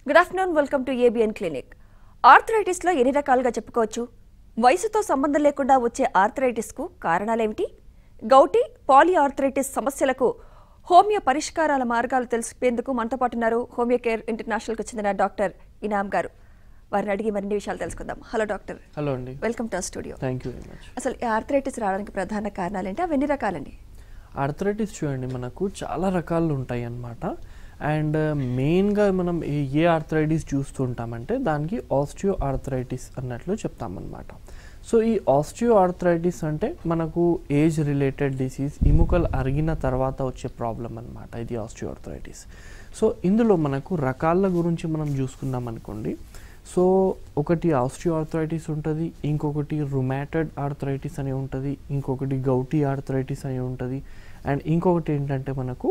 Good afternoon welcome to ABN clinic ఆర్థరైటిస్లో ఎన్ని రకాలుగా చెప్పుకోవచ్చు వయసుతో సంబంధం లేకుండా వచ్చే ఆర్థరైటిస్కు కారణాలేమిటి గౌటి పాలి ఆర్థరైటిస్ సమస్యలకు హోమియో పరిష్కారాల మార్గాలు తెలిసిపోయేందుకు మనతో పాటు ఉన్నారు హోమియో కేర్ ఇంటర్నేషనల్కు చెందిన డాక్టర్ ఇనామ్ గారు వారిని అడిగి మరిన్ని విషయాలు తెలుసుకుందాం హలో డాక్టర్ హలో అండి welcome to studio thank you very much అసలు ఈ ఆర్థరైటిస్ రావడానికి ప్రధాన కారణాలు ఏంటి అవి ఎన్ని రకాలండి ఆర్థరైటిస్ చూడండి మనకు చాలా రకాలు ఉంటాయి అన్నమాట అండ్ మెయిన్గా మనం ఏ ఏ ఆర్థరైటిస్ చూస్తుంటామంటే దానికి ఆస్టియో ఆర్థరైటిస్ అన్నట్లు చెప్తామన్నమాట సో ఈ ఆస్టియో ఆర్థరైటిస్ అంటే మనకు ఏజ్ రిలేటెడ్ డిసీజ్ ఇముకలు అరిగిన తర్వాత వచ్చే ప్రాబ్లం అన్నమాట ఇది ఆస్టియో ఆర్థరైటిస్ సో ఇందులో మనకు రకాల గురించి మనం చూసుకున్నాం అనుకోండి సో ఒకటి ఆస్టియో ఆర్థరైటిస్ ఉంటుంది ఇంకొకటి రుమాటెడ్ ఆర్థరైటిస్ అని ఉంటుంది ఇంకొకటి గౌటీ ఆర్థరైటిస్ అని ఉంటుంది అండ్ ఇంకొకటి ఏంటంటే మనకు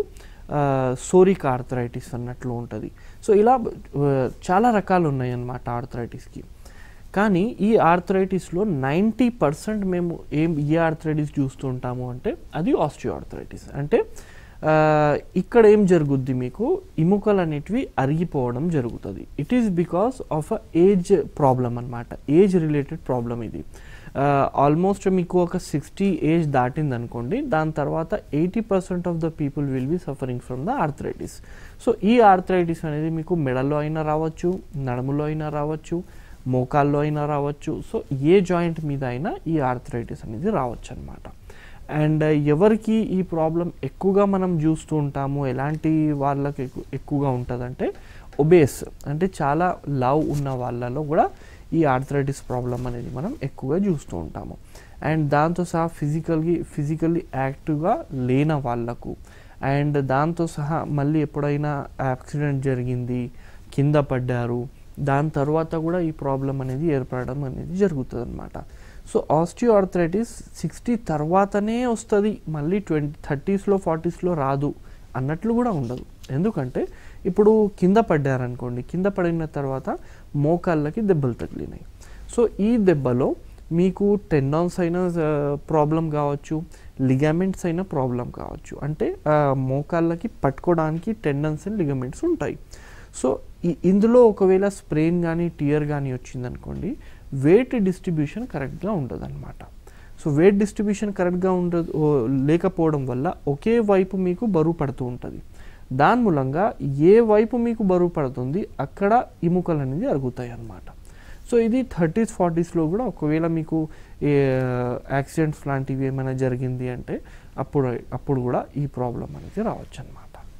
సోరిక్ ఆర్థరైటిస్ అన్నట్లు ఉంటుంది సో ఇలా ఆ, చాలా రకాలు ఉన్నాయి అన్నమాట ఆర్థరైటిస్కి కానీ ఈ ఆర్థరైటిస్లో నైంటీ పర్సెంట్ మేము ఏం ఏ ఆర్థరైటిస్ చూస్తుంటాము అంటే అది ఆస్టియో ఆర్థరైటిస్ అంటే ఆ, ఇక్కడ ఏం జరుగుద్ది మీకు ఇముకలు అనేటివి అరిగిపోవడం జరుగుతుంది it is because of a age problem అనమాట ఏజ్ రిలేటెడ్ ప్రాబ్లం ఇది ఆల్మోస్ట్ మీకు ఒక సిక్స్టీ ఏజ్ దాటింది అనుకోండి దాని తర్వాత eighty percent of the people will be suffering from the arthritis so ఈ ఆర్థరైటిస్ అనేది మీకు మెడలో అయినా రావచ్చు నడుములో అయినా రావచ్చు మోకాల్లో అయినా రావచ్చు సో ఏ జాయింట్ మీద అయినా ఈ ఆర్థరైటిస్ అనేది రావచ్చు అనమాట అండ్ ఎవరికి ఈ ప్రాబ్లం ఎక్కువగా మనం చూస్తూ ఉంటాము ఎలాంటి వాళ్ళకి ఎక్కు- ఎక్కువగా ఉంటుందంటే ఒబేస్ అంటే చాలా లవ్ ఉన్న వాళ్ళలో కూడా ఈ ఆర్థరైటిస్ ప్రాబ్లం అనేది మనం ఎక్కువగా చూస్తూ ఉంటాము అండ్ దాంతో సహా ఫిజికల్గా ఫిజికల్లీ యాక్టివ్గా లేని వాళ్ళకు అండ్ దాంతో సహా మళ్ళీ ఎప్పుడైనా యాక్సిడెంట్ జరిగింది కింద పడ్డారు దాని తర్వాత కూడా ఈ ప్రాబ్లం అనేది ఏర్పడడం అనేది జరుగుతుంది అనమాట సో ఆస్టియో ఆర్థరైటిస్ సిక్స్టీ తర్వాతనే వస్తుంది మళ్ళీ ట్వంటీ థర్టీస్లో ఫార్టీస్లో రాదు అన్నట్లు కూడా ఉండదు ఎందుకంటే ఇప్పుడు కింద పడ్డారనుకోండి కింద పడిన తర్వాత మోకాళ్ళకి దెబ్బలు తగిలినాయి సో ఈ దెబ్బలో మీకు టెండాన్స్ అయినా ప్రాబ్లం కావచ్చు లిగామెంట్స్ అయినా ప్రాబ్లం కావచ్చు అంటే ఆ, మోకాళ్ళకి పట్టుకోవడానికి టెండన్స్ అండ్ లిగమెంట్స్ ఉంటాయి సో ఈ- ఇందులో ఒకవేళ స్ప్రెయిన్ కానీ టియర్ కానీ వచ్చిందనుకోండి వెయిట్ డిస్ట్రిబ్యూషన్ కరెక్ట్గా ఉండదు అనమాట సో వెయిట్ డిస్ట్రిబ్యూషన్ కరెక్ట్గా ఉండదు ఓ, లేకపోవడం వల్ల ఒకే వైపు మీకు బరువు పడుతూ ఉంటుంది దాని మూలంగా ఏ వైపు మీకు బరువు పడుతుంది అక్కడ ఇముకలు అనేది అరుగుతాయి అన్నమాట సో ఇది థర్టీస్ ఫార్టీస్లో కూడా ఒకవేళ మీకు యాక్సిడెంట్స్ లాంటివి ఏమైనా జరిగింది అంటే అప్పుడు అప్పుడు కూడా ఈ ప్రాబ్లం అనేది రావచ్చు అనమాట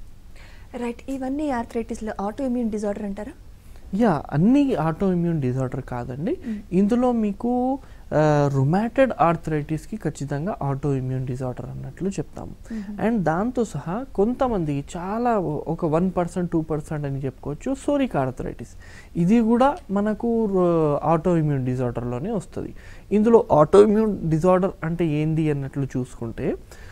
రైట్ ఇవన్నీ ఆర్థరైటిస్లో ఆటో ఇమ్యూన్ డిజార్డర్ అంటారా యా అన్ని ఆటో ఇమ్యూన్ డిజార్డర్ కాదండి ఇందులో మీకు రుమాటెడ్ ఆర్థరైటిస్కి ఖచ్చితంగా ఆటో ఇమ్యూన్ డిజార్డర్ అన్నట్లు చెప్తాము అండ్ దాంతో సహా కొంతమంది చాలా ఒక వన్ పర్సెంట్ టూ పర్సెంట్ అని చెప్పుకోవచ్చు సోరిక్ ఆర్థరైటిస్ ఇది కూడా మనకు ఆటో ఇమ్యూన్ డిజార్డర్లోనే వస్తుంది ఇందులో ఆటో ఇమ్యూన్ డిజార్డర్ అంటే ఏంది అన్నట్లు చూసుకుంటే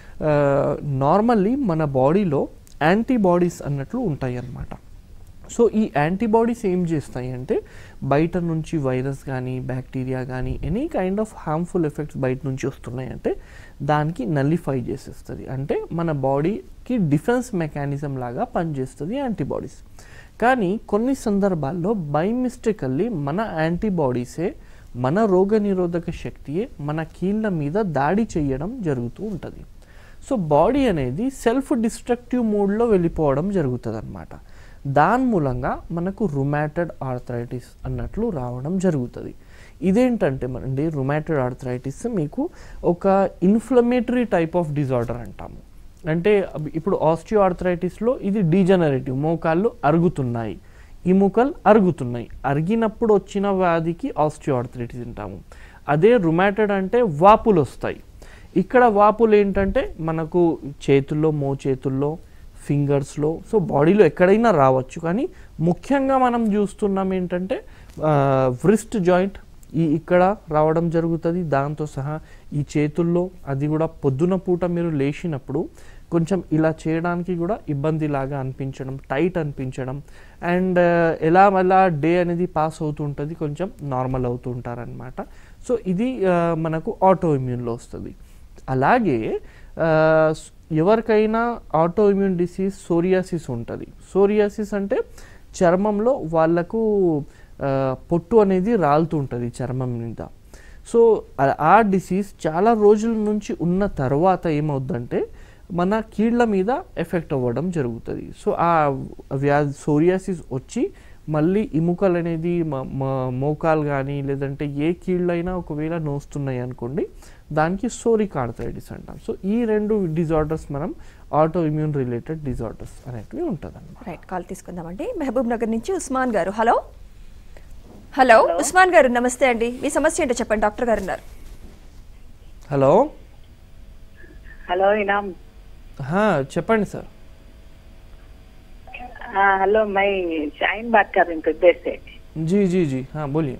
నార్మల్లీ మన బాడీలో యాంటీబాడీస్ అన్నట్లు ఉంటాయి అన్నమాట సో ఈ యాంటీబాడీస్ ఏం చేస్తాయి అంటే బయట నుంచి వైరస్ కానీ బ్యాక్టీరియా కానీ any kind of harmful effects బయట నుంచి వస్తున్నాయి అంటే దానికి నల్లిఫై చేసేస్తుంది అంటే మన బాడీకి డిఫెన్స్ మెకానిజం లాగా పనిచేస్తుంది యాంటీబాడీస్ కానీ కొన్ని సందర్భాల్లో బై మిస్టేకల్లీ మన యాంటీబాడీసే మన రోగనిరోధక శక్తియే మన కీళ్ళ మీద దాడి చేయడం జరుగుతూ ఉంటుంది సో బాడీ అనేది సెల్ఫ్ డిస్ట్రక్టివ్ మోడ్లో వెళ్ళిపోవడం జరుగుతుంది అనమాట దాని మూలంగా మనకు రుమాటెడ్ ఆర్థరైటిస్ అన్నట్లు రావడం జరుగుతుంది ఇదేంటంటే మనండి రుమాటెడ్ ఆర్థరైటిస్ మీకు ఒక ఇన్ఫ్లమేటరీ టైప్ ఆఫ్ డిజార్డర్ అంటాము అంటే అబ్- ఇప్పుడు ఆస్టియో ఆర్థరైటిస్లో ఇది డీజనరేటివ్ మోకాళ్ళు అరుగుతున్నాయి ఇముకలు అరుగుతున్నాయి అరిగినప్పుడు వచ్చిన వ్యాధికి ఆస్టియో ఆర్థరైటిస్ అంటాము అదే రుమాటెడ్ అంటే వాపులు వస్తాయి ఇక్కడ వాపులు ఏంటంటే మనకు చేతుల్లో మో చేతుల్లో ఫింగర్స్లో సో బాడీలో ఎక్కడైనా రావచ్చు కానీ ముఖ్యంగా మనం చూస్తున్నాం ఏంటంటే వ్రిస్ట్ జాయింట్ ఈ ఇక్కడ రావడం జరుగుతుంది దాంతో సహా ఈ చేతుల్లో అది కూడా పొద్దున పూట మీరు లేచినప్పుడు కొంచెం ఇలా చేయడానికి కూడా ఇబ్బందిలాగా అనిపించడం టైట్ అనిపించడం అండ్ ఎలా ఎలా డే అనేది పాస్ అవుతూ ఉంటుంది కొంచెం నార్మల్ అవుతూ ఉంటారనమాట సో ఇది ఆ, మనకు ఆటో ఇమ్యూన్లో వస్తుంది అలాగే ఆ, స్- ఎవరికైనా ఆటో ఇమ్యూన్ డిసీజ్ సోరియాసిస్ ఉంటుంది సోరియాసిస్ అంటే చర్మంలో వాళ్ళకు ఆ, పొట్టు అనేది రాలుతుంటుంది చర్మం మీద సో ఆ- ఆ డిసీజ్ చాలా రోజుల నుంచి ఉన్న తర్వాత ఏమవుద్దంటే మన కీళ్ళ మీద ఎఫెక్ట్ అవ్వడం జరుగుతుంది సో ఆ వ్యాధి సోరియాసిస్ వచ్చి మళ్ళీ ఎముకలు అనేది మ- మ- మోకాలు కానీ లేదంటే ఏ కీళ్ళైనా ఒకవేళ నోస్తున్నాయి అనుకోండి దానికి సోరిక్ ఆర్థరైటిస్ అంటాం సో ఈ రెండు డిజార్డర్స్ మనం ఆటో ఇమ్యూన్ రిలేటెడ్ డిజార్డర్స్ అనేటివి ఉంటుంది రైట్ కాల్ తీసుకుందామండి మహబూబ్ నగర్ నుంచి ఉస్మాన్ గారు హలో హలో ఉస్మాన్ గారు నమస్తే అండి మీ సమస్య ఏంటో చెప్పండి డాక్టర్ గారు ఉన్నారు హలో हेलो इनाम చెప్పండి సార్ हाँ हेलो मैं शाइन बात कर रही हूँ प्रदेश से जी जी जी हाँ बोलिए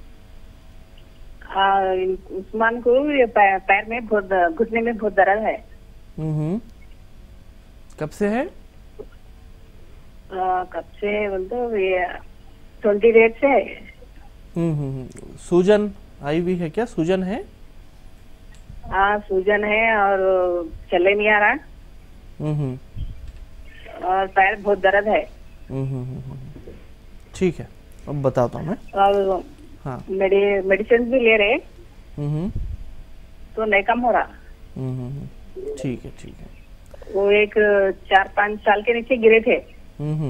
हाँ, उस्मान को ये पै- पैर में बहुत घुटने में बहुत दर्द है हम्म कब से है आ, कब से बोल तो ये ट्वेंटी डेट से है। हम्म हम्म, हम्म। सूजन आई हुई है क्या सूजन है हाँ सूजन है और चले नहीं आ रहा हम्म हम्म, और पैर बहुत दर्द है हम्म, हम्म, हम्म, हम्म। ठीक है अब बताता हूँ मैं और हाँ मेडि मेडिसिन भी ले रहे हम्म हम्म, तो नहीं कम हो रहा हम्म, हम्म, हम्म। ठीक है ठीक है वो एक चार पाँच साल के नीचे गिरे थे हम्म हम्म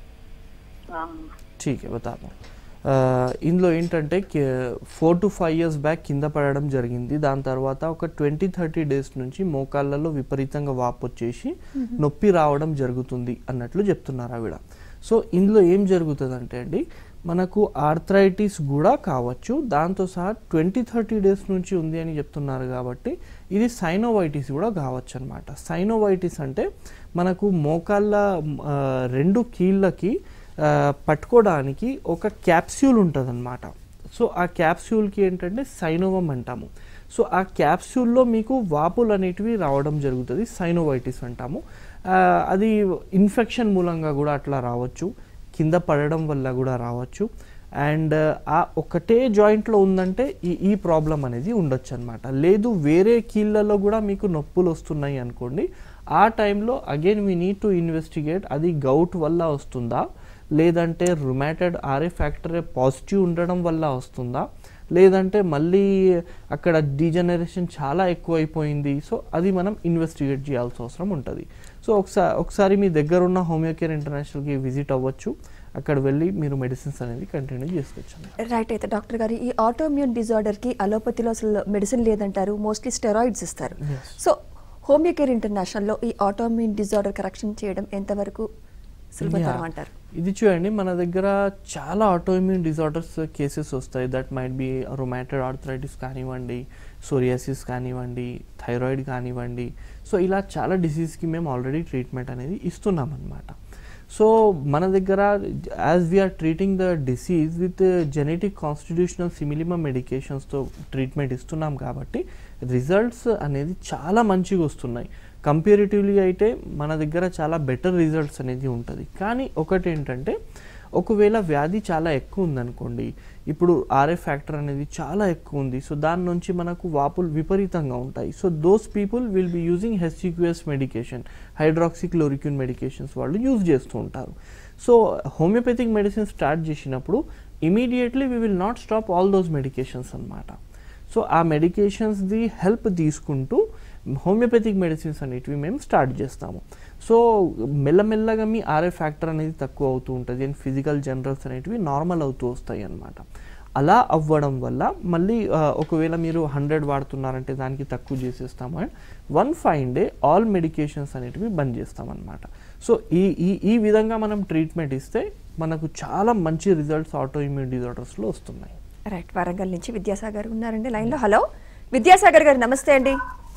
हाँ ठीक है बताता हूँ ఆ, ఇందులో ఏంటంటే four to five years back కింద పడడం జరిగింది దాని తర్వాత ఒక ట్వంటీ థర్టీ డేస్ నుంచి మోకాళ్ళలో విపరీతంగా వాపు వచ్చేసి నొప్పి రావడం జరుగుతుంది అన్నట్లు చెప్తున్నారు ఆవిడ సో ఇందులో ఏం జరుగుతుంది అంటే అండి మనకు ఆర్థరైటిస్ కూడా కావచ్చు దాంతో సహా ట్వంటీ థర్టీ డేస్ నుంచి ఉంది అని చెప్తున్నారు కాబట్టి ఇది సైనోవైటిస్ కూడా కావచ్చు అనమాట సైనోవైటిస్ అంటే మనకు మోకాళ్ళ ఆ, రెండు కీళ్ళకి ఆ, పట్టుకోవడానికి ఒక క్యాప్స్యూల్ ఉంటుంది సో ఆ క్యాప్స్యూల్కి ఏంటంటే సైనోవం అంటాము సో ఆ క్యాప్స్యూల్లో మీకు వాపులు అనేటివి రావడం జరుగుతుంది సైనోవైటిస్ అంటాము ఆ, అది ఇన్ఫెక్షన్ మూలంగా కూడా అట్లా రావచ్చు కింద పడడం వల్ల కూడా రావచ్చు అండ్ ఆ ఒకటే జాయింట్లో ఉందంటే ఈ ఈ ప్రాబ్లం అనేది ఉండొచ్చు అనమాట లేదు వేరే కీళ్ళలో కూడా మీకు నొప్పులు వస్తున్నాయి అనుకోండి ఆ టైంలో again we need to investigate అది గౌట్ వల్ల వస్తుందా లేదంటే రుమాటెడ్ ఆర్ఏ ఫ్యాక్టర్ పాజిటివ్ ఉండడం వల్ల వస్తుందా లేదంటే మళ్ళీ అక్కడ డీజనరేషన్ చాలా ఎక్కువైపోయింది సో అది మనం ఇన్వెస్టిగేట్ చేయాల్సిన అవసరం ఉంటుంది సో ఒకసారి ఒకసారి మీ దగ్గర ఉన్న హోమియోకేర్ ఇంటర్నేషనల్కి విజిట్ అవ్వచ్చు అక్కడ వెళ్ళి మీరు మెడిసిన్స్ అనేది కంటిన్యూ చేసుకోవచ్చు రైట్ అయితే డాక్టర్ గారు ఈ ఆటోమ్యూన్ డిజార్డర్కి అలోపతిలో అసలు మెడిసిన్ లేదంటారు మోస్ట్లీ స్టెరాయిడ్స్ ఇస్తారు సో హోమియోకేర్ ఇంటర్నేషనల్లో ఈ ఆటోమ్యూన్ డిజార్డర్ కరెక్షన్ చేయడం ఎంతవరకు సులభతరం Yeah. అంటారు ఇది చూడండి మన దగ్గర చాలా ఆటోఇమ్యూన్ డిజార్డర్స్ కేసెస్ వస్తాయి that might be rheumatoid arthritis కానివ్వండి సోరియాసిస్ కానివ్వండి థైరాయిడ్ కానివ్వండి సో ఇలా చాలా డిసీజ్కి మేము ఆల్రెడీ ట్రీట్మెంట్ అనేది ఇస్తున్నాం అనమాట సో మన దగ్గర as we are treating the disease with genetic constitutional simillimum మెడికేషన్స్తో ట్రీట్మెంట్ ఇస్తున్నాం కాబట్టి రిజల్ట్స్ అనేది చాలా మంచిగా వస్తున్నాయి కంపారిటివ్లీ అయితే మన దగ్గర చాలా బెటర్ రిజల్ట్స్ అనేది ఉంటుంది కానీ ఒకటి ఏంటంటే ఒకవేళ వ్యాధి చాలా ఎక్కువ ఉందనుకోండి ఇప్పుడు ఆర్ఏ ఫ్యాక్టర్ అనేది చాలా ఎక్కువ ఉంది సో దాని నుంచి మనకు వాపులు విపరీతంగా ఉంటాయి so those people will be using HCQS medication hydroxychloroquine medications వాళ్ళు యూజ్ చేస్తూ ఉంటారు సో హోమియోపతిక్ మెడిసిన్ స్టార్ట్ చేసినప్పుడు immediately we will not stop all those medications అన్నమాట సో ఆ మెడికేషన్స్ది హెల్ప్ తీసుకుంటూ హోమియోపతిక్ మెడిసిన్స్ అనేటివి మేము స్టార్ట్ చేస్తాము సో మెల్లమెల్లగా మీ ఆర్ఏ ఫ్యాక్టర్ అనేది తక్కువ అవుతూ ఉంటుంది అండ్ ఫిజికల్ జనరల్స్ అనేటివి నార్మల్ అవుతూ వస్తాయి అన్నమాట అలా అవ్వడం వల్ల మళ్ళీ ఆ, ఒకవేళ మీరు హండ్రెడ్ వాడుతున్నారంటే దానికి తక్కువ చేసేస్తాము and one fine day all medications అనేటివి బంద్ చేస్తామన్నమాట సో ఈ ఈ ఈ విధంగా మనం ట్రీట్మెంట్ ఇస్తే మనకు చాలా మంచి రిజల్ట్స్ ఆటో ఇమ్యూన్ డిజార్డర్స్లో వస్తున్నాయి రైట్ వరంగల్ నుంచి విద్యాసాగర్ ఉన్నారండి లైన్లో హలో విద్యాసాగర్ గారు నమస్తే అండి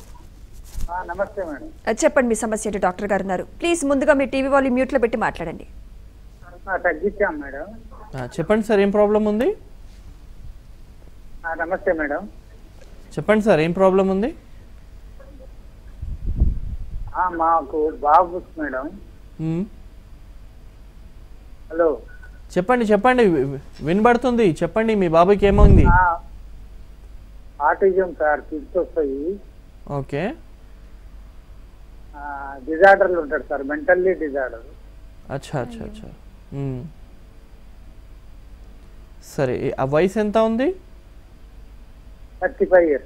ఆ, నమస్తే మేడం ఆ, చెప్పండి మీ సమస్య ఏంటి డాక్టర్ గారు ఉన్నారు ప్లీజ్ ముందుగా మీ టీవీ వాళ్ళు మ్యూట్లో పెట్టి మాట్లాడండి ఆ, తగ్గించాం మేడం ఆ, చెప్పండి సార్ ఏం ప్రాబ్లం ఉంది ఆ, నమస్తే మేడం చెప్పండి సార్ ఏం ప్రాబ్లం ఉంది ఆ, మాకు బాబు మేడం మ్మ్. హలో చెప్పండి చెప్పండి వి- వి- వినబడుతుంది చెప్పండి మీ బాబుకి ఏమైంది ఆ, ఆటిజం సార్ కిడ్స్ వస్తాయి ఓకే డిజార్డర్లు ఉంటాడు సార్ మెంటల్లీ డిజార్డర్ అచ్చా అచ్చా అచ్చా మ్మ్. సరే ఏ- ఆ వయసు ఎంత ఉంది థర్టీ ఫైవ్ ఇయర్స్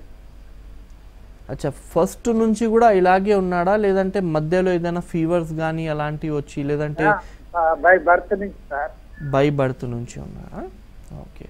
అచ్చా ఫస్ట్ నుంచి కూడా ఇలాగే ఉన్నాడా లేదంటే మధ్యలో ఏదైనా ఫీవర్స్ కానీ అలాంటివి వచ్చి లేదంటే బై బర్త్ నుంచి సార్ బై బర్త్ నుంచి ఉన్నారా ఓకే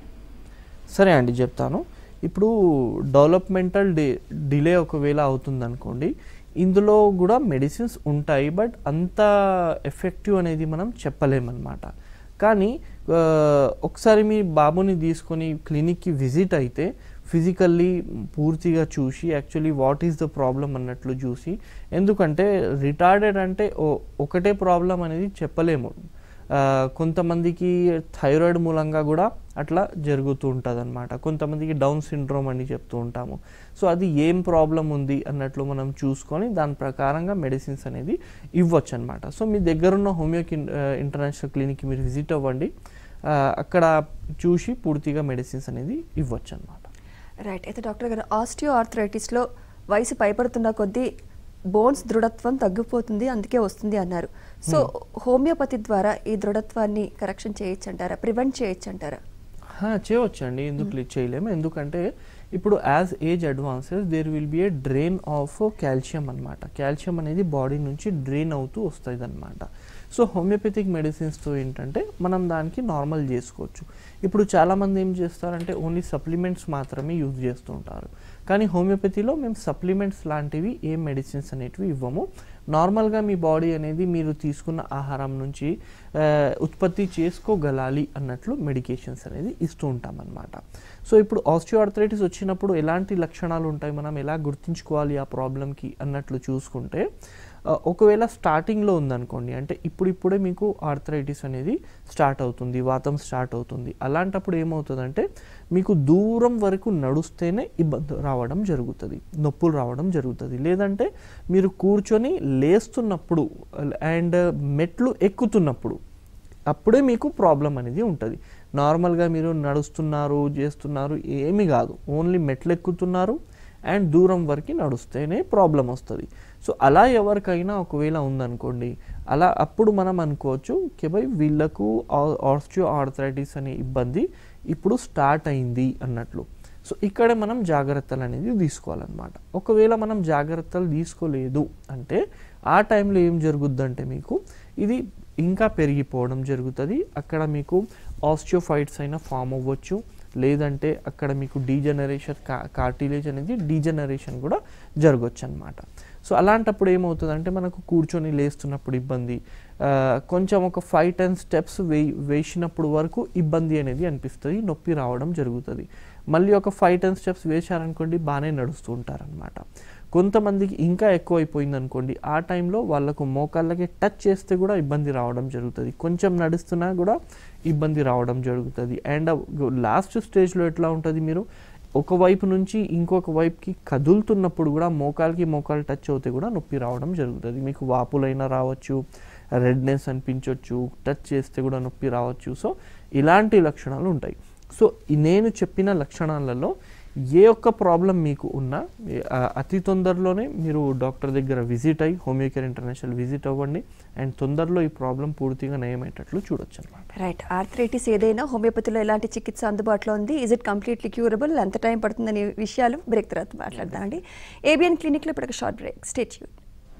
సరే అండి చెప్తాను ఇప్పుడు డెవలప్మెంటల్ డి డిలే ఒకవేళ అవుతుంది అనుకోండి ఇందులో కూడా మెడిసిన్స్ ఉంటాయి బట్ అంత ఎఫెక్టివ్ అనేది మనం చెప్పలేమన్నమాట కానీ ఆ, ఒకసారి మీ బాబుని తీసుకొని క్లినిక్కి విజిట్ అయితే ఫిజికల్లీ పూర్తిగా చూసి actually what is the problem అన్నట్లు చూసి ఎందుకంటే రిటార్డెడ్ అంటే ఓ- ఒకటే ప్రాబ్లం అనేది చెప్పలేము ఆ, కొంతమందికి థైరాయిడ్ మూలంగా కూడా అట్లా జరుగుతూ ఉంటుంది అనమాట కొంతమందికి డౌన్ సిండ్రోమ్ అని చెప్తూ ఉంటాము సో అది ఏం ప్రాబ్లం ఉంది అన్నట్లు మనం చూసుకొని దాని ప్రకారంగా మెడిసిన్స్ అనేది ఇవ్వచ్చు అనమాట సో మీ దగ్గరున్న హోమియో ఇంటర్నేషనల్ క్లినిక్కి మీరు విజిట్ అవ్వండి ఆ, అక్కడ చూసి పూర్తిగా మెడిసిన్స్ అనేది ఇవ్వచ్చు అనమాట రైట్ అయితే డాక్టర్ గారు ఆస్టియో ఆర్థరైటిస్లో వయసు పైపడుతున్న కొద్దీ బోన్స్ దృఢత్వం తగ్గిపోతుంది అందుకే వస్తుంది అన్నారు సో హోమియోపతి ద్వారా ఈ దృఢత్వాన్ని కరెక్షన్ చేయొచ్చు అంటారా ప్రివెంట్ చేయొచ్చు అంటారా హా, చేయవచ్చండి ఎందుకు లే- చేయలేము ఎందుకంటే ఇప్పుడు as age advances there will be a drain of calcium అనమాట కాల్షియం అనేది బాడీ నుంచి డ్రెయిన్ అవుతూ వస్తుంది అనమాట సో హోమియోపతిక్ మెడిసిన్స్తో ఏంటంటే మనం దానికి నార్మల్ చేసుకోవచ్చు ఇప్పుడు చాలామంది ఏం చేస్తారంటే ఓన్లీ సప్లిమెంట్స్ మాత్రమే యూజ్ చేస్తూ ఉంటారు కానీ హోమియోపతిలో మేము సప్లిమెంట్స్ లాంటివి ఏ మెడిసిన్స్ అనేటివి ఇవ్వము నార్మల్గా మీ బాడీ అనేది మీరు తీసుకున్న ఆహారం నుంచి ఆ, ఉత్పత్తి చేసుకోగలాలి అన్నట్లు మెడికేషన్స్ అనేది ఇస్తూ ఉంటాం అన్నమాట సో ఇప్పుడు ఆస్టియోఆర్థరైటిస్ వచ్చినప్పుడు ఎలాంటి లక్షణాలు ఉంటాయి మనం ఎలా గుర్తించుకోవాలి ఆ ప్రాబ్లంకి అన్నట్లు చూసుకుంటే ఆ, ఒకవేళ స్టార్టింగ్లో ఉందనుకోండి అంటే ఇప్పుడిప్పుడే మీకు ఆర్థరైటిస్ అనేది స్టార్ట్ అవుతుంది వాతం స్టార్ట్ అవుతుంది అలాంటప్పుడు ఏమవుతుందంటే మీకు దూరం వరకు నడుస్తేనే ఇబ్బంది రావడం జరుగుతుంది నొప్పులు రావడం జరుగుతుంది లేదంటే మీరు కూర్చొని లేస్తున్నప్పుడు అండ్ మెట్లు ఎక్కుతున్నప్పుడు అప్పుడే మీకు ప్రాబ్లం అనేది ఉంటుంది నార్మల్గా మీరు నడుస్తున్నారు చేస్తున్నారు ఏమీ కాదు ఓన్లీ మెట్లు ఎక్కుతున్నారు అండ్ దూరం వరకు నడుస్తేనే ప్రాబ్లం వస్తుంది సో అలా ఎవరికైనా ఒకవేళ ఉందనుకోండి అలా అప్పుడు మనం అనుకోవచ్చు కి భయ్ వీళ్ళకు ఆస్టియో ఆర్థరైటిస్ అనే ఇబ్బంది ఇప్పుడు స్టార్ట్ అయింది అన్నట్లు సో ఇక్కడ మనం జాగ్రత్తలు అనేది తీసుకోవాలన్నమాట ఒకవేళ మనం జాగ్రత్తలు తీసుకోలేదు అంటే ఆ టైంలో ఏం జరుగుద్దంటే మీకు ఇది ఇంకా పెరిగిపోవడం జరుగుతుంది అక్కడ మీకు ఆస్టియోఫైట్స్ అయినా ఫామ్ అవ్వచ్చు లేదంటే అక్కడ మీకు డీజనరేషన్ కా కార్టిలేజ్ అనేది డీజనరేషన్ కూడా జరగవచ్చు అనమాట సో అలాంటప్పుడు ఏమవుతుందంటే మనకు కూర్చొని లేస్తున్నప్పుడు ఇబ్బంది ఆ, కొంచెం ఒక ఫైవ్ టెన్ స్టెప్స్ వే వేసినప్పుడు వరకు ఇబ్బంది అనేది అనిపిస్తుంది నొప్పి రావడం జరుగుతుంది మళ్ళీ ఒక ఫైవ్ టెన్ స్టెప్స్ వేశారనుకోండి బాగానే నడుస్తూ ఉంటారనమాట కొంతమందికి ఇంకా ఎక్కువ అయిపోయింది అనుకోండి ఆ టైంలో వాళ్ళకు మోకాళ్ళకి టచ్ చేస్తే కూడా ఇబ్బంది రావడం జరుగుతుంది కొంచెం నడుస్తున్నా కూడా ఇబ్బంది రావడం జరుగుతుంది అండ్ లాస్ట్ స్టేజ్లో ఎట్లా ఉంటుంది మీరు ఒక వైపు నుంచి ఇంకొక వైపుకి కదులుతున్నప్పుడు కూడా మోకాలకి మోకాలు టచ్ అవుతే కూడా నొప్పి రావడం జరుగుతుంది మీకు వాపులైనా రావచ్చు రెడ్నెస్ అనిపించవచ్చు టచ్ చేస్తే కూడా నొప్పి రావచ్చు సో ఇలాంటి లక్షణాలు ఉంటాయి సో ఈ నేను చెప్పిన లక్షణాలలో ఏ ఒక్క ప్రాబ్లం మీకు ఉన్నా ఏ- ఆ, అతి తొందరలోనే మీరు డాక్టర్ దగ్గర విజిట్ అయ్యి హోమియోకేర్ ఇంటర్నేషనల్ విజిట్ అవ్వండి అండ్ తొందరలో ఈ ప్రాబ్లం పూర్తిగా నయమయ్యేటట్లు చూడొచ్చు అనమాట రైట్ ఆర్థరైటిస్ ఏదైనా హోమియోపతిలో ఎలాంటి చికిత్స అందుబాటులో ఉంది ఇజ్ ఇట్ కంప్లీట్లీ క్యూరబుల్ ఎంత టైం పడుతుందనే విషయాలు బ్రేక్ తర్వాత మాట్లాడదామండి ఏబిఎన్ క్లినిక్లో ఇప్పుడు ఒక షార్ట్ బ్రేక్ స్టేట్ యూ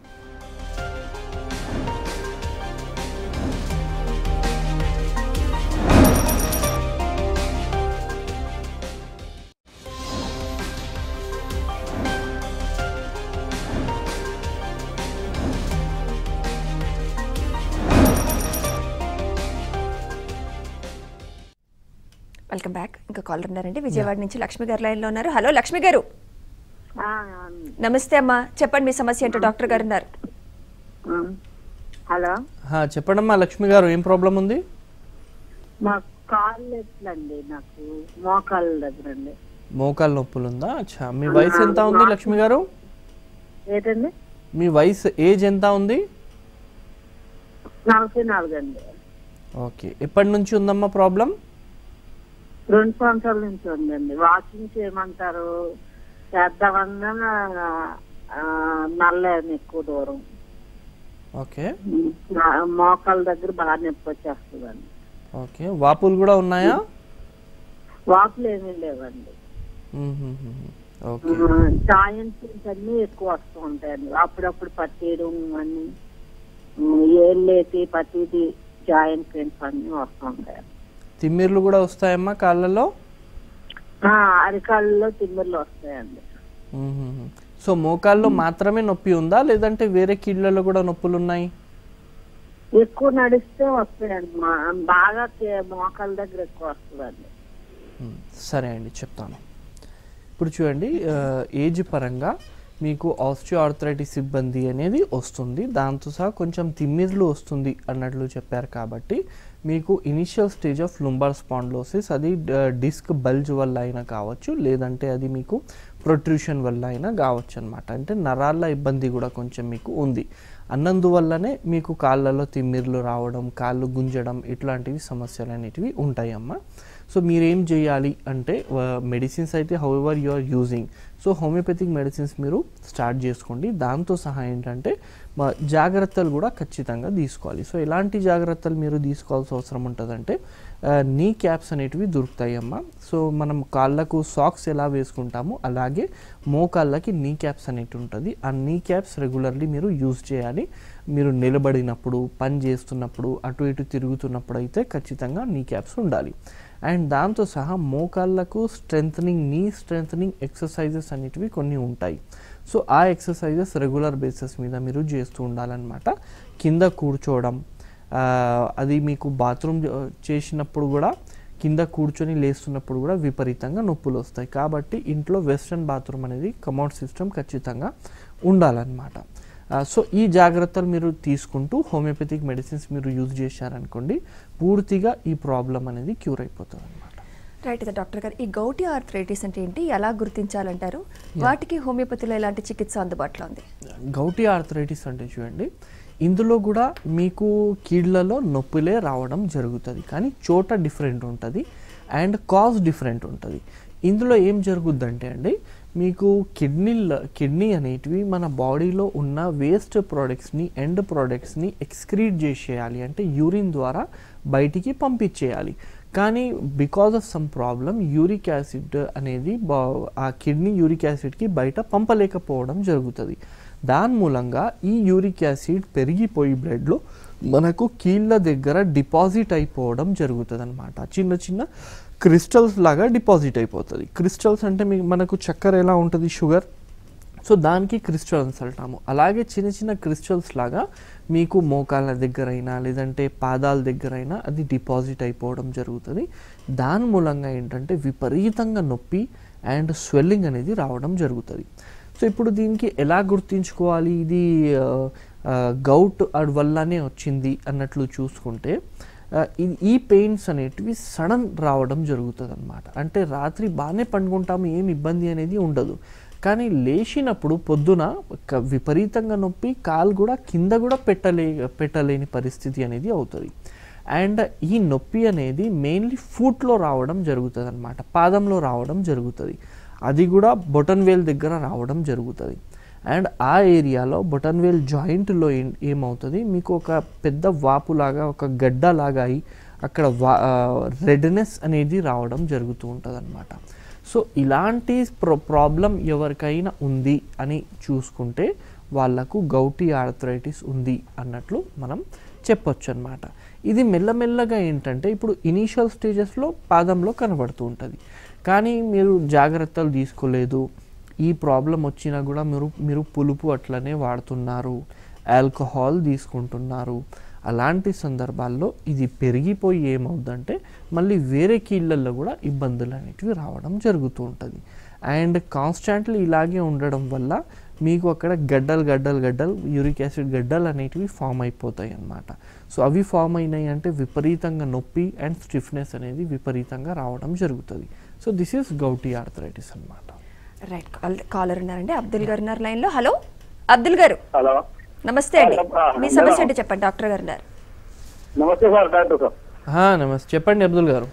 వెల్కమ్ బ్యాక్ ఇంకా కాలర్ ఉన్నారండి విజయవాడ నుంచి లక్ష్మి గారు లైన్లో ఉన్నారు హలో లక్ష్మి గారు ఆ, నమస్తే అమ్మా చెప్పండి మీ సమస్య ఏంటో డాక్టర్ గారు ఉన్నారు ఆ. హలో హా, చెప్పండమ్మా లక్ష్మి గారు ఏం ప్రాబ్లం ఉంది మా కాళ్ళు ఎట్లండి నాకు మోకాళ్ళ దగ్గర అండి మోకాలు నొప్పులు ఉందా అచ్చా మీ వయసు ఎంత ఉంది లక్ష్మి గారు ఏంటండి మీ వయసు ఏజ్ ఎంత ఉంది నలభై నాలుగు అండి ఓకే ఎప్పటి నుంచి ఉందమ్మా ప్రాబ్లం రెండు సంవత్సరాల నుంచి ఉందండి వాకింగ్ చేయమంటారు చేద్దామన్నా ఆ, నల్లేను ఎక్కువ దూరం ఓకే నా- మోకాళ్ళ దగ్గర బాగా నొప్పి వచ్చేస్తుందండి ఓకే వాపులు కూడా ఉన్నాయా వాపులు ఏమీ లేవండి ఓకే జాయింట్ పెయిన్స్ అన్ని ఎక్కువ వస్తూ ఉంటాయండి అప్పుడప్పుడు పట్టీయడం అన్ని ఏళ్ళేసి పట్టిది జాయింట్ పెయిన్స్ అన్ని వస్తూ ఉంటాయి తిమ్మిర్లు కూడా వస్తాయమ్మా కాళ్ళలో ఆ, అరికాళ్ళలో తిమ్మిర్లు వస్తాయండి మ్మ్. సో మోకాల్లో మాత్రమే నొప్పి ఉందా లేదంటే వేరే కీళ్ళలో కూడా నొప్పులు ఉన్నాయి ఎక్కువ నడిస్తే వస్తాయండి మా- బాగా కే- మోకాళ్ళ దగ్గర ఎక్కువ వస్తుందండి మ్మ్. సరే అండి చెప్తాను ఇప్పుడు చూడండి ఆ, ఏజ్ పరంగా మీకు ఆస్టియో ఆర్థరైటిస్ ఇబ్బంది అనేది వస్తుంది దాంతో సహా కొంచెం తిమ్మిర్లు వస్తుంది అన్నట్లు చెప్పారు కాబట్టి మీకు initial stage of lumbar spondylosis అది డిస్క్ బల్జ్ వల్ల అయినా కావచ్చు లేదంటే అది మీకు ప్రొట్రూషన్ వల్ల అయినా కావచ్చు అనమాట అంటే నరాల ఇబ్బంది కూడా కొంచెం మీకు ఉంది అన్నందువల్లనే మీకు కాళ్ళలో తిమ్మిర్లు రావడం కాళ్ళు గుంజడం ఇట్లాంటివి సమస్యలు అనేటివి ఉంటాయమ్మా సో మీరేం చేయాలి అంటే మెడిసిన్స్ అయితే however you are using so homeopathic medicines మీరు స్టార్ట్ చేసుకోండి దాంతో సహా ఏంటంటే మ- జాగ్రత్తలు కూడా ఖచ్చితంగా తీసుకోవాలి సో ఎలాంటి జాగ్రత్తలు మీరు తీసుకోవాల్సిన అవసరం ఉంటుందంటే నీ క్యాప్స్ అనేటివి దొరుకుతాయి అమ్మా సో మనం కాళ్ళకు సాక్స్ ఎలా వేసుకుంటామో అలాగే మోకాళ్ళకి నీ క్యాప్స్ అనేటి ఉంటుంది ఆ నీ క్యాప్స్ రెగ్యులర్లీ మీరు యూజ్ చేయాలి మీరు నిలబడినప్పుడు పని చేస్తున్నప్పుడు అటు ఇటు తిరుగుతున్నప్పుడు అయితే ఖచ్చితంగా నీ క్యాప్స్ ఉండాలి అండ్ దాంతో సహా మోకాళ్ళకు స్ట్రెంథనింగ్ నీ స్ట్రెంథనింగ్ ఎక్సర్సైజెస్ అనేటివి కొన్ని ఉంటాయి సో ఆ ఎక్సర్సైజెస్ రెగ్యులర్ బేసిస్ మీద మీరు చేస్తూ ఉండాలన్నమాట కింద కూర్చోవడం ఆ, అది మీకు బాత్రూమ్ చేసినప్పుడు కూడా కింద కూర్చొని లేస్తున్నప్పుడు కూడా విపరీతంగా నొప్పులు వస్తాయి కాబట్టి ఇంట్లో వెస్ట్రన్ బాత్రూమ్ అనేది కమౌడ్ సిస్టమ్ ఖచ్చితంగా ఉండాలన్నమాట ఆ, సో ఈ జాగ్రత్తలు మీరు తీసుకుంటూ హోమియోపతిక్ మెడిసిన్స్ మీరు యూజ్ చేశారనుకోండి పూర్తిగా ఈ ప్రాబ్లం అనేది క్యూర్ అయిపోతుంది అనమాట రైట్ అయితే డాక్టర్ గారు ఈ గౌటి ఆర్థరైటిస్ అంటే ఏంటి ఎలా గుర్తించాలంటారు వాటికి హోమియోపతిలో ఎలాంటి చికిత్స అందుబాటులో ఉంది గౌటి ఆర్థరైటిస్ అంటే చూడండి ఇందులో కూడా మీకు కీళ్ళలో నొప్పులే రావడం జరుగుతుంది కానీ చోట డిఫరెంట్ ఉంటుంది అండ్ కాజ్ డిఫరెంట్ ఉంటుంది ఇందులో ఏం జరుగుద్దంటే అండి మీకు కిడ్నీ కిడ్నీ అనేటివి మన బాడీలో ఉన్న వేస్ట్ ప్రోడక్ట్స్ని ఎండ్ ప్రోడక్ట్స్ని ఎక్స్క్రీట్ చేసేయాలి అంటే యూరిన్ ద్వారా బయటికి పంపించేయాలి కానీ because of some problem uric acid అనేది బా ఆ కిడ్నీ యూరిక్ యాసిడ్కి బయట పంపలేకపోవడం జరుగుతుంది దాని మూలంగా ఈ యూరిక్ యాసిడ్ పెరిగిపోయి బ్లడ్లో మనకు కీళ్ళ దగ్గర డిపాజిట్ అయిపోవడం జరుగుతుంది అనమాట చిన్న చిన్న క్రిస్టల్స్ లాగా డిపాజిట్ అయిపోతుంది క్రిస్టల్స్ అంటే మీకు మనకు చక్కెర ఎలా ఉంటుంది షుగర్ సో దానికి క్రిస్టల్స్ అంటాము అలాగే చిన్న చిన్న క్రిస్టల్స్ లాగా మీకు మోకాళ్ళ దగ్గరైనా లేదంటే పాదాల దగ్గరైనా అది డిపాజిట్ అయిపోవడం జరుగుతుంది దాని మూలంగా ఏంటంటే విపరీతంగా నొప్పి అండ్ స్వెల్లింగ్ అనేది రావడం జరుగుతుంది సో ఇప్పుడు దీనికి ఎలా గుర్తించుకోవాలి ఇది గౌట్ వల్లనే వచ్చింది అన్నట్లు చూసుకుంటే ఆ, ఇది- ఈ పెయిన్స్ అనేటివి సడన్ రావడం జరుగుతుంది అనమాట అంటే రాత్రి బాగానే పండుకుంటాము ఏం ఇబ్బంది అనేది ఉండదు కానీ లేచినప్పుడు పొద్దున ఒక విపరీతంగా నొప్పి కాలు కూడా కింద కూడా పెట్టలే పెట్టలేని పరిస్థితి అనేది అవుతుంది అండ్ ఈ నొప్పి అనేది మెయిన్లీ ఫుట్లో రావడం జరుగుతుంది అనమాట పాదంలో రావడం జరుగుతుంది అది కూడా బొటన్ వేల్ దగ్గర రావడం జరుగుతుంది అండ్ ఆ ఏరియాలో బొటన్ వేల్ జాయింట్లో ఏం ఏమవుతుంది మీకు ఒక పెద్ద వాపులాగా ఒక గడ్డలాగా అయి అక్కడ వా రెడ్నెస్ అనేది రావడం జరుగుతూ ఉంటుంది అనమాట సో ఇలాంటి ప్రో ప్రాబ్లం ఎవరికైనా ఉంది అని చూసుకుంటే వాళ్ళకు గౌటీ ఆర్థరైటిస్ ఉంది అన్నట్లు మనం చెప్పొచ్చు అనమాట ఇది మెల్లమెల్లగా ఏంటంటే ఇప్పుడు ఇనీషియల్ స్టేజెస్లో పాదంలో కనబడుతూ ఉంటుంది కానీ మీరు జాగ్రత్తలు తీసుకోలేదు ఈ ప్రాబ్లం వచ్చినా కూడా మీరు మీరు పులుపు అట్లనే వాడుతున్నారు ఆల్కహాల్ తీసుకుంటున్నారు అలాంటి సందర్భాల్లో ఇది పెరిగిపోయి ఏమవుద్దంటే మళ్ళీ వేరే కీళ్ళల్లో కూడా ఇబ్బందులు అనేటివి రావడం జరుగుతూ ఉంటుంది అండ్ కాన్స్టాంట్లీ ఇలాగే ఉండడం వల్ల మీకు అక్కడ గడ్డలు గడ్డలు గడ్డలు యూరిక్ యాసిడ్ గడ్డలు అనేటివి ఫామ్ అయిపోతాయి అన్నమాట సో అవి ఫామ్ అయినాయి అంటే విపరీతంగా నొప్పి అండ్ స్టిఫ్నెస్ అనేది విపరీతంగా రావడం జరుగుతుంది so this is gouty arthritis అన్నమాట రైట్ కాలర్ ఉన్నారండి అబ్దుల్ గారు ఉన్నారు లైన్లో హలో అబ్దుల్ గారు హలో నమస్తే అండి ఆ, మీ మేడం. సమస్య అంటే చెప్పండి డాక్టర్ గారు ఉన్నారు నమస్తే సార్ డాక్టర్ సార్ ఆ, నమస్తే చెప్పండి అబ్దుల్ గారు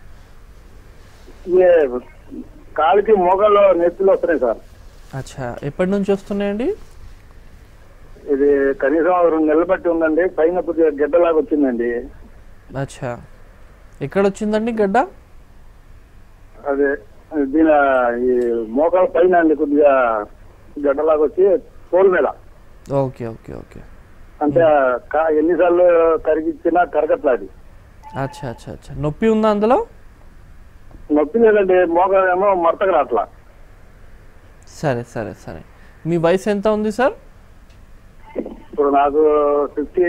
ఈ కాలుకి మోకాల్లో నెత్తులు వస్తున్నాయి సార్ అచ్చా ఎప్పటి నుంచి వస్తున్నాయండి ఇది కనీసం రెండు నెలలు బట్టి ఉందండి పైన కొద్దిగా గడ్డలాగా వచ్చిందండి అచ్చా ఎక్కడ వచ్చిందండి గడ్డ అదే దీని ఈ మోకాల పైన అండి కొద్దిగా గడ్డలాగా వచ్చి తోలు మీద ఓకే ఓకే ఓకే అంటే కా- ఎన్నిసార్లు కరిగిచ్చినా కరగట్లా అది అచ్చా అచ్చా అచ్చా నొప్పి ఉందా అందులో నొప్పి లేదండి మోకాలేమో మడతకు రాట్లా సరే సరే సరే మీ వయసు ఎంత ఉంది సార్ ఇప్పుడు నాకు ఫిఫ్టీ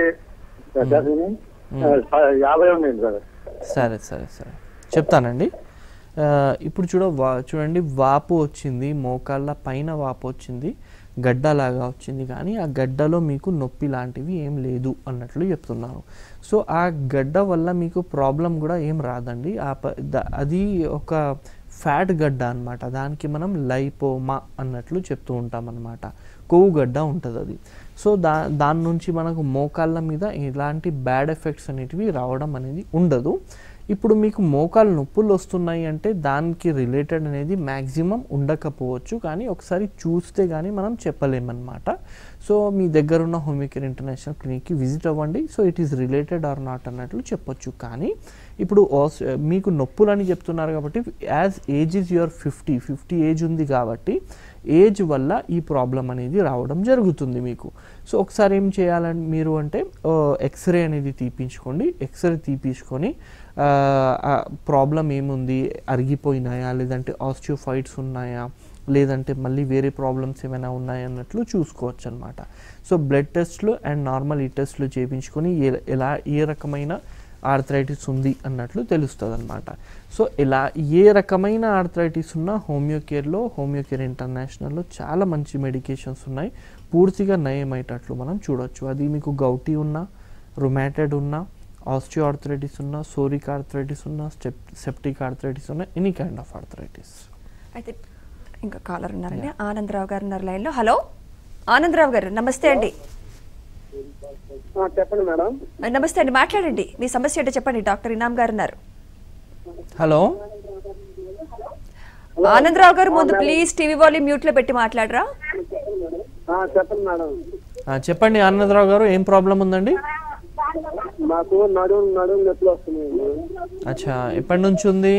యాభై ఉందండి సార్ సరే సరే సరే చెప్తానండి ఆ, ఇప్పుడు చూడ వా చూడండి వాపు వచ్చింది మోకాళ్ళ పైన వాపు వచ్చింది గడ్డలాగా వచ్చింది కానీ ఆ గడ్డలో మీకు నొప్పి లాంటివి ఏం లేదు అన్నట్లు చెప్తున్నారు సో ఆ గడ్డ వల్ల మీకు ప్రాబ్లం కూడా ఏం రాదండి ఆ ప- ద- అది ఒక ఫ్యాట్ గడ్డ అన్నమాట దానికి మనం లైపోమా అన్నట్లు చెప్తూ ఉంటాం అన్నమాట కొవ్వు గడ్డ ఉంటుంది అది సో దా దాని నుంచి మనకు మోకాళ్ళ మీద ఎలాంటి బ్యాడ్ ఎఫెక్ట్స్ అనేటివి రావడం అనేది ఉండదు ఇప్పుడు మీకు మోకాలు నొప్పులు వస్తున్నాయి అంటే దానికి రిలేటెడ్ అనేది మ్యాక్సిమం ఉండకపోవచ్చు కానీ ఒకసారి చూస్తే కానీ మనం చెప్పలేమన్నమాట సో మీ దగ్గర ఉన్న హోమియోకేర్ ఇంటర్నేషనల్ క్లినిక్కి విజిట్ అవ్వండి so it is related or not అన్నట్లు చెప్పొచ్చు కానీ ఇప్పుడు ఆస్- మీకు నొప్పులు అని చెప్తున్నారు కాబట్టి as age is your fifty fifty age ఉంది కాబట్టి ఏజ్ వల్ల ఈ ప్రాబ్లం అనేది రావడం జరుగుతుంది మీకు సో ఒకసారి ఏం చేయాలని మీరు అంటే ఎక్స్రే అనేది తీపించుకోండి ఎక్స్రే తీపించుకొని ప్రాబ్లం ఏముంది అరిగిపోయినాయా లేదంటే ఆస్టియోఫైట్స్ ఉన్నాయా లేదంటే మళ్ళీ వేరే ప్రాబ్లమ్స్ ఏమైనా ఉన్నాయా అన్నట్లు చూసుకోవచ్చు అనమాట సో బ్లడ్ టెస్ట్లు అండ్ నార్మల్ ఈ టెస్ట్లు చేయించుకొని ఏ- ఎలా ఏ రకమైన ఆర్థరైటిస్ ఉంది అన్నట్లు తెలుస్తుంది అనమాట సో ఇలా ఏ రకమైన ఆర్థరైటిస్ ఉన్నా హోమియోకేర్లో హోమియోకేర్ ఇంటర్నేషనల్లో చాలా మంచి మెడికేషన్స్ ఉన్నాయి పూర్తిగా నయమయ్యేటట్లు మనం చూడొచ్చు అది మీకు గౌటీ ఉన్నా రొమాటెడ్ ఉన్నా ఆస్టియో ఆర్థరైటిస్ ఉన్నా సోరిక్ ఆర్థరైటిస్ ఉన్నా స్టెప్ సెప్టిక్ ఆర్థరైటిస్ ఉన్నా ఎనీ కైండ్ ఆఫ్ ఆర్థరైటిస్ అయితే ఇంకా కాలర్ ఉన్నారండి ఆనందరావు గారు ఉన్నారు లైన్లో హలో ఆనందరావు గారు నమస్తే అండి చెప్పండి మేడం నమస్తే అండి మాట్లాడండి మీ సమస్య ఏంటో చెప్పండి డాక్టర్ ఇనామ్ గారు ఉన్నారు హలో ఆనందరావు గారు ముందు ప్లీజ్ టీవీ వాల్యూమ్ మ్యూట్ లో పెట్టి మాట్లాడరా ఆ, చెప్పండి మేడం ఆ, చెప్పండి ఆనందరావు గారు ఏం ప్రాబ్లం ఉందండి మాకు నడుము నడుము నొప్పులు వస్తున్నాయండి అచ్చా ఎప్పటి నుంచి ఉంది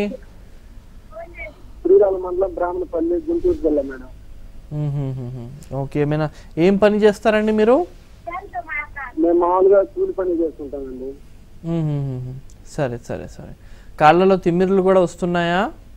శ్రీరామ మండలం బ్రాహ్మణపల్లి గుంటూరు జిల్లా మేడం మ్మ్హ్మ్మ్మ్. ఓకే ఏమైనా ఏం పని చేస్తారండి మీరు మేము మామూలుగా కూలి పని చేసుకుంటామండి మ్మ్హ్మ్మ్మ్. సరే సరే సరే కాళ్ళలో తిమ్మిర్లు కూడా వస్తున్నాయా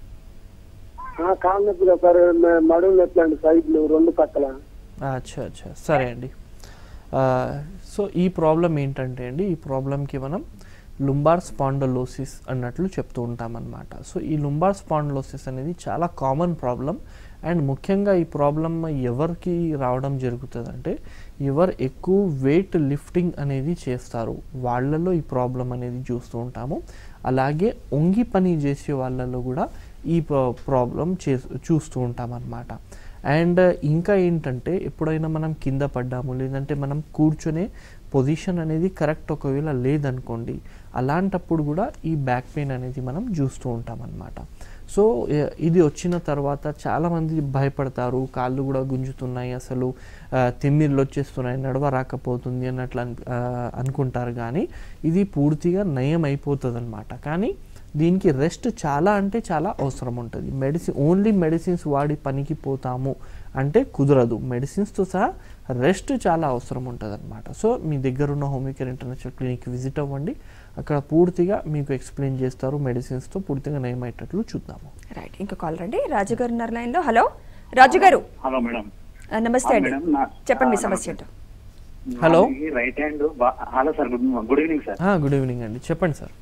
ఆ, కాళ్ళ నొప్పులు సార్ మే- నడుము నొప్పులు అండి సైడ్లు రెండు పక్కల అచ్చా అచ్చా సరే అండి ఆ, సో ఈ ప్రాబ్లం ఏంటంటే అండి ఈ ప్రాబ్లంకి మనం లుంబార్ స్పాండలోసిస్ అన్నట్లు చెప్తూ ఉంటాం అన్నమాట సో ఈ లుంబార్ స్పాండలోసిస్ అనేది చాలా కామన్ ప్రాబ్లం అండ్ ముఖ్యంగా ఈ ప్రాబ్లం ఎవరికి రావడం జరుగుతుంది అంటే ఎవరు ఎక్కువ వెయిట్ లిఫ్టింగ్ అనేది చేస్తారు వాళ్ళలో ఈ ప్రాబ్లం అనేది చూస్తూ ఉంటాము అలాగే ఒంగి పని చేసే వాళ్ళలో కూడా ఈ ప్రాబ్లం చే చూస్తూ ఉంటాం అన్నమాట అండ్ ఇంకా ఏంటంటే ఎప్పుడైనా మనం కింద పడ్డాము లేదంటే మనం కూర్చొనే పొజిషన్ అనేది కరెక్ట్ ఒకవేళ లేదనుకోండి అలాంటప్పుడు కూడా ఈ బ్యాక్ పెయిన్ అనేది మనం చూస్తూ ఉంటాం అన్నమాట సో ఎ- ఇది వచ్చిన తర్వాత చాలామంది భయపడతారు కాళ్ళు కూడా గుంజుతున్నాయి అసలు ఆ, తిమ్మిర్లు వచ్చేస్తున్నాయి నడవ రాకపోతుంది అన్నట్లు అన్- ఆ, అనుకుంటారు కానీ ఇది పూర్తిగా నయం అయిపోతుంది అనమాట కానీ దీనికి రెస్ట్ చాలా అంటే చాలా అవసరం ఉంటుంది మెడిసిన్ ఓన్లీ మెడిసిన్స్ వాడి పనికి పోతాము అంటే కుదరదు మెడిసిన్స్తో సహా రెస్ట్ చాలా అవసరం ఉంటుంది అనమాట సో మీ దగ్గర ఉన్న హోమియోకేర్ ఇంటర్నేషనల్ క్లినిక్ విజిట్ అవ్వండి అక్కడ పూర్తిగా మీకు ఎక్స్ప్లెయిన్ చేస్తారు మెడిసిన్స్తో పూర్తిగా నయమయ్యేటట్లు చూద్దాము రైట్ ఇంకో కాలర్ అండి రాజు గారు ఉన్నారు లైన్లో హలో రాజు గారు హలో మేడం ఆ, నమస్తే అండి మేడం, నా- చెప్పండి మీ ఆ, సమస్య ఏంటో హలో. నాది రైట్ హ్యాండ్ బా- hello sir good good evening sir good evening అండి చెప్పండి సార్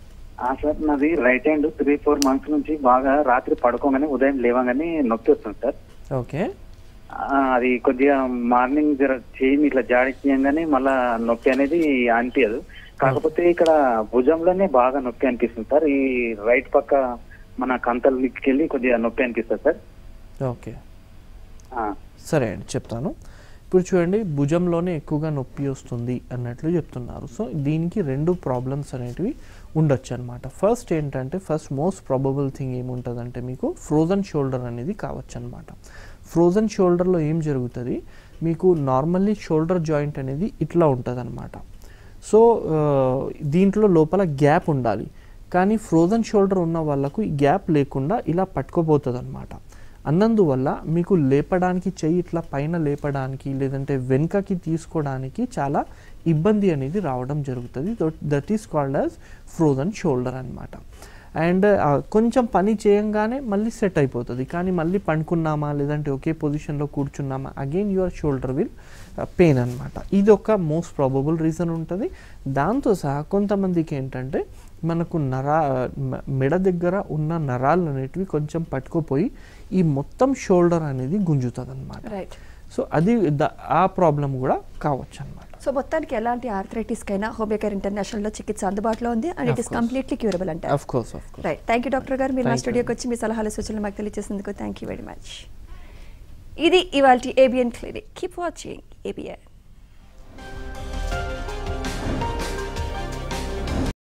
ఆ సార్ నాది right hand three four months నుంచి బాగా రాత్రి పడుకోగానే ఉదయం లేవగానే నొప్పి వస్తుంది సార్ ఓకే ఆ, అది కొద్దిగా మార్నింగ్ జర చేయి ఇట్లా జాడించగానే మళ్ళా నొప్పి అనేది అనిపించదు కాకపోతే ఇక్కడ భుజంలోనే బాగా నొప్పి అనిపిస్తుంది సార్ ఈ రైట్ పక్క మన కంతలకి వెళ్ళి కొద్దిగా నొప్పి అనిపిస్తుంది సార్ ఓకే ఆ, సరే అండి చెప్తాను ఇప్పుడు చూడండి భుజంలోనే ఎక్కువగా నొప్పి వస్తుంది అన్నట్లు చెప్తున్నారు సో దీనికి రెండు ప్రాబ్లమ్స్ అనేటివి ఉండొచ్చు అనమాట ఫస్ట్ ఏంటంటే ఫస్ట్ మోస్ట్ ప్రాబబుల్ థింగ్ ఏముంటుందంటే మీకు ఫ్రోజన్ షోల్డర్ అనేది కావచ్చు అనమాట ఫ్రోజన్ షోల్డర్లో ఏం జరుగుతుంది మీకు నార్మల్లీ షోల్డర్ జాయింట్ అనేది ఇట్లా ఉంటుంది అనమాట సో ఆ, దీంట్లో లోపల గ్యాప్ ఉండాలి కానీ ఫ్రోజన్ షోల్డర్ ఉన్న వాళ్ళకు ఈ గ్యాప్ లేకుండా ఇలా పట్టుకోబోతుంది అనమాట అన్నందువల్ల మీకు లేపడానికి చెయ్యి ఇట్లా పైన లేపడానికి లేదంటే వెనుకకి తీసుకోవడానికి చాలా ఇబ్బంది అనేది రావడం జరుగుతుంది that is called as frozen shoulder అనమాట అండ్ కొంచెం పని చేయంగానే మళ్ళీ సెట్ అయిపోతుంది కానీ మళ్ళీ పండుకున్నామా లేదంటే ఒకే పొజిషన్లో కూర్చున్నామా again your shoulder will pain అనమాట ఇది ఒక మోస్ట్ ప్రాబబుల్ రీజన్ ఉంటుంది దాంతో సహా కొంతమందికి ఏంటంటే మనకు నరా మ- మెడ దగ్గర ఉన్న నరాలు అనేటివి కొంచెం పట్టుకుపోయి ఈ మొత్తం షోల్డర్ అనేది గుంజుతుంది అనమాట రైట్ సో అది ద- ఆ ప్రాబ్లం కూడా కావచ్చు అనమాట సో మొత్తానికి ఎలాంటి ఆర్థరైటిస్ కైనా హోమియోకేర్ ఇంటర్నేషనల్ లో చికిత్స అందుబాటులో ఉంది and it Of is course. Completely curable అంటారు of course of course right thank you doctor గారు మీరు మా Thank you. స్టూడియోకి వచ్చి మీ సలహాలు సూచనలు మాకు తెలియజేసినందుకు థ్యాంక్ యూ వెరీ మచ్ ఇది ఇవాళ ABN clinic keep watching ABN